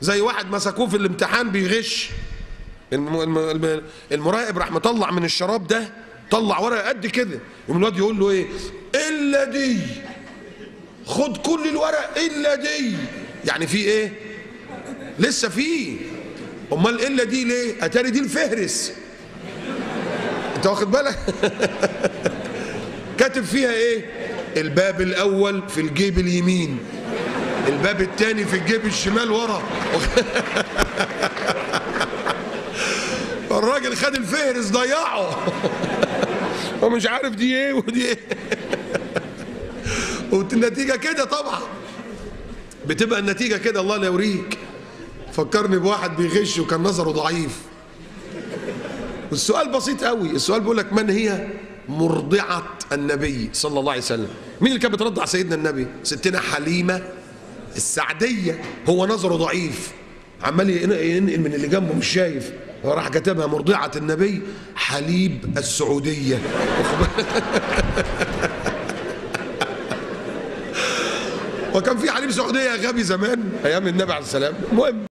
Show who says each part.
Speaker 1: زي واحد مسكوه في الامتحان بيغش الم- الم- الم- المراقب راح مطلع من الشراب ده طلع ورقه قد كده يقوم الواد يقول له ايه الا دي خد كل الورق الا دي يعني في ايه لسه في امال الا دي ليه اتاري دي الفهرس انت واخد بالك كاتب فيها ايه الباب الاول في الجيب اليمين الباب الثاني في الجيب الشمال ورا الراجل خد الفهرس ضيعه هو مش عارف دي ايه ودي ايه والنتيجه كده طبعا بتبقى النتيجه كده الله لا يوريك فكرني بواحد بيغش وكان نظره ضعيف والسؤال بسيط قوي السؤال بيقول لك من هي مرضعة النبي صلى الله عليه وسلم مين اللي كانت بترضع سيدنا النبي ستنا حليمة السعدية هو نظره ضعيف عمال ين- ينقل من اللي جنبه مش شايف هو راح كتبها مرضعة النبي حليب السعودية واخد بالك؟ وكان في حليب سعودية غبي زمان أيام النبي عليه السلام المهم